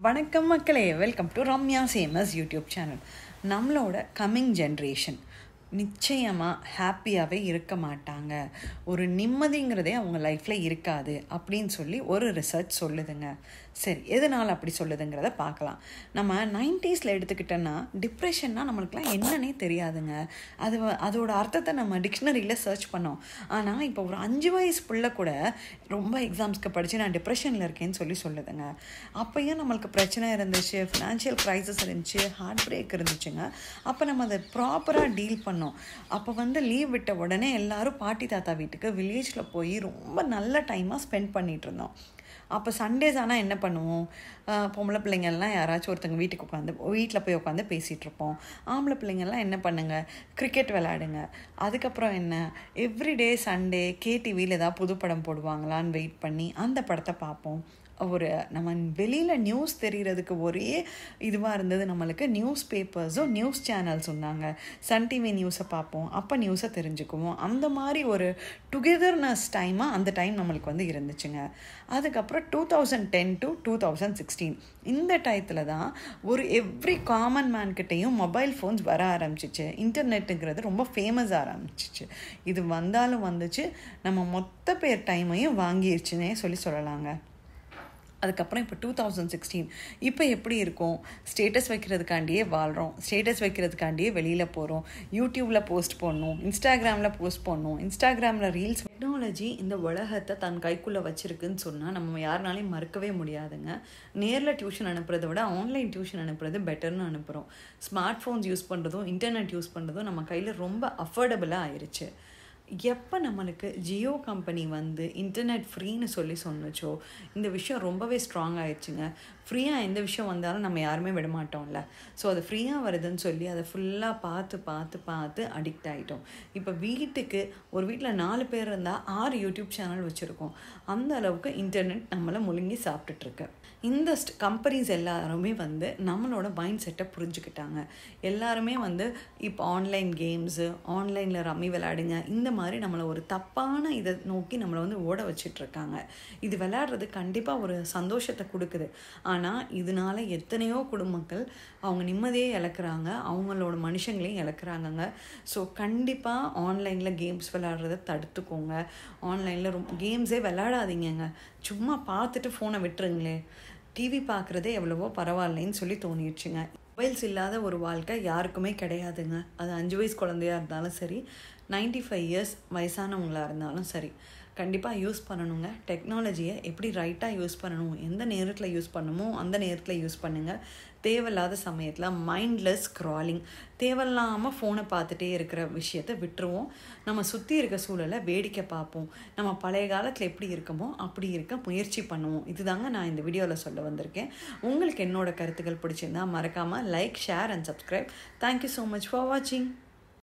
வணக்கம் மக்களே welcome to Ramya சேமஸ் யூடியூப் சேனல் நம்மளோட கம்மிங் ஜென்ரேஷன் நிச்சயமாக ஹாப்பியாகவே இருக்க மாட்டாங்க ஒரு நிம்மதிங்கிறதே அவங்க லைஃப்பில் இருக்காது அப்படின்னு சொல்லி ஒரு ரிசர்ச் சொல்லுதுங்க சரி எதனால் அப்படி சொல்லுதுங்கிறத பார்க்கலாம் நம்ம நைன்டிஸில் எடுத்துக்கிட்டோன்னா டிப்ரெஷன்னா நம்மளுக்குலாம் என்னன்னே தெரியாதுங்க அது வ- அதோட அர்த்தத்தை நம்ம டிக்ஷனரியில் சர்ச் பண்ணோம் ஆனால் இப்போ ஒரு அஞ்சு வயசு பிள்ளை கூட ரொம்ப எக்ஸாம்ஸ்க்கு படித்து நான் டிப்ரெஷனில் இருக்கேன்னு சொல்லி சொல்லுதுங்க அப்பயும் நம்மளுக்கு பிரச்சனை இருந்துச்சு ஃபினான்ஷியல் க்ரைசிஸ் இருந்துச்சு ஹார்ட் பிரேக் இருந்துச்சுங்க அப்போ நம்ம அதை ப்ராப்பராக டீல் பண்ணோம் அப்போ வந்து லீவ் விட்ட உடனே எல்லாரும் பாட்டி தாத்தா வீட்டுக்கு வில்லேஜில் போய் ரொம்ப நல்ல டைமாக ஸ்பெண்ட் பண்ணிட்டு இருந்தோம் அப்போ சண்டேஸ் ஆனால் என்ன பண்ணுவோம் ஆஹ் பொம்பளை பிள்ளைங்கள்லாம் யாராச்சும் ஒருத்தங்க வீட்டுக்கு உட்காந்து வீட்டில் போய் உட்காந்து பேசிகிட்டு இருப்போம் ஆம்பளை பிள்ளைங்கள்லாம் என்ன பண்ணுங்க கிரிக்கெட் விளையாடுங்க அதுக்கப்புறம் என்ன எவ்ரிடே சண்டே கேடிவியில் ஏதாவது புது படம் போடுவாங்களான்னு வெயிட் பண்ணி அந்த படத்தை பார்ப்போம் ஒரு நம்ம வெளியில் நியூஸ் தெரிகிறதுக்கு ஒரே இதுவாக இருந்தது நம்மளுக்கு நியூஸ் பேப்பர்ஸும் நியூஸ் சேனல்ஸும் தாங்க சன் டிவி நியூஸை பார்ப்போம் அப்போ நியூஸை தெரிஞ்சுக்குவோம் அந்த மாதிரி ஒரு டுகெதர்னஸ் டைமாக அந்த டைம் நம்மளுக்கு வந்து இருந்துச்சுங்க அதுக்கப்புறம் two thousand ten to two thousand sixteen இந்த டயத்தில் தான் ஒரு எவ்ரி காமன் மேன்கிட்டையும் மொபைல் ஃபோன்ஸ் வர ஆரம்பிச்சிச்சு இன்டர்நெட்டுங்கிறது ரொம்ப ஃபேமஸ் ஆரம்பிச்சிச்சு இது வந்தாலும் வந்துச்சு நம்ம மொத்த பேர் டைமையும் வாங்கிருச்சுன்னே சொல்லி சொல்லலாங்க அதுக்கப்புறம் இப்போ டூ தௌசண்ட் சிக்ஸ்டீன் இப்போ எப்படி இருக்கும் ஸ்டேட்டஸ் வைக்கிறதுக்காண்டியே வாழ்கிறோம் ஸ்டேட்டஸ் வைக்கிறதுக்காண்டியே வெளியில் போகிறோம் யூடியூப்பில் போஸ்ட் பண்ணணும் இன்ஸ்டாகிராமில் போஸ்ட் பண்ணணும் இன்ஸ்டாகிராமில் ரீல்ஸ் டெக்னாலஜி இந்த உலகத்தை தன் கைக்குள்ளே வச்சிருக்குன்னு சொன்னால் நம்ம யாருனாலையும் மறுக்கவே முடியாதுங்க நேரில் டியூஷன் அனுப்புறதை விட ஆன்லைன் டியூஷன் அனுப்புறது பெட்டர்னு அனுப்புகிறோம் ஸ்மார்ட் ஃபோன்ஸ் யூஸ் பண்ணுறதும் இன்டர்நெட் யூஸ் பண்ணுறதும் நம்ம கையில் ரொம்ப அஃபோர்டபுளாக ஆயிருச்சு எப்போ நம்மளுக்கு ஜியோ கம்பெனி வந்து இன்டர்நெட் ஃப்ரீன்னு சொல்லி சொன்னுச்சோ இந்த விஷயம் ரொம்பவே ஸ்ட்ராங் ஆயிடுச்சுங்க ஃப்ரீயாக எந்த விஷயம் வந்தாலும் நம்ம யாருமே விட மாட்டோம்ல ஸோ அது ஃப்ரீயாக வருதுன்னு சொல்லி அதை ஃபுல்லாக பார்த்து பார்த்து பார்த்து அடிக்ட் ஆகிட்டோம் இப்போ வீட்டுக்கு ஒரு வீட்டில் நாலு பேர் இருந்தால் ஆறு யூடியூப் சேனல் வச்சுருக்கோம் அந்த அளவுக்கு இன்டர்நெட் நம்மளை முழுங்கி சாப்பிட்டுட்ருக்கு இந்த கம்பெனிஸ் எல்லாருமே வந்து நம்மளோட மைண்ட் செட்டை புரிஞ்சுக்கிட்டாங்க எல்லாருமே வந்து இப்போ ஆன்லைன் கேம்ஸு ஆன்லைனில் ரம்மி விளையாடுங்க இந்த மாதிரி நம்மளை ஒரு தப்பான இதை நோக்கி நம்மளை வந்து ஓட வச்சிட்டு இருக்காங்க இது விளையாடுறது கண்டிப்பாக ஒரு சந்தோஷத்தை கொடுக்குது ஆனால் இதனால எத்தனையோ குடும்பங்கள் அவங்க நிம்மதியே இழக்கிறாங்க அவங்களோட மனுஷங்களையும் இழக்கிறாங்கங்க ஸோ கண்டிப்பாக ஆன்லைனில் கேம்ஸ் விளையாடுறத தடுத்துக்கோங்க ஆன்லைனில் ரொம்ப கேம்ஸே விளையாடாதீங்கங்க சும்மா பார்த்துட்டு ஃபோனை விட்டுருங்களே டிவி பார்க்குறதே எவ்வளவோ பரவாயில்லைன்னு சொல்லி தோணிடுச்சுங்க மொபைல்ஸ் இல்லாத ஒரு வாழ்க்கை யாருக்குமே கிடையாதுங்க அது அஞ்சு வயசு குழந்தையா இருந்தாலும் சரி 95 ஃபைவ் இயர்ஸ் வயசானவங்களா இருந்தாலும் சரி கண்டிப்பாக யூஸ் பண்ணணுங்க டெக்னாலஜியை எப்படி ரைட்டாக யூஸ் பண்ணணும் எந்த நேரத்தில் யூஸ் பண்ணணுமோ அந்த நேரத்தில் யூஸ் பண்ணுங்கள் தேவையில்லாத சமயத்தில் மைண்ட்லெஸ் ஸ்க்ராலிங் தேவையில்லாமல் ஃபோனை பார்த்துட்டே இருக்கிற விஷயத்தை விட்டுருவோம் நம்ம சுற்றி இருக்க சூழலை வேடிக்கை பார்ப்போம் நம்ம பழைய காலத்தில் எப்படி இருக்கமோ அப்படி இருக்க முயற்சி பண்ணுவோம் இதுதாங்க நான் இந்த வீடியோவில் சொல்ல வந்திருக்கேன் உங்களுக்கு என்னோட கருத்துக்கள் பிடிச்சிருந்தா மறக்காமல் like share and subscribe thank you so much for வாட்சிங்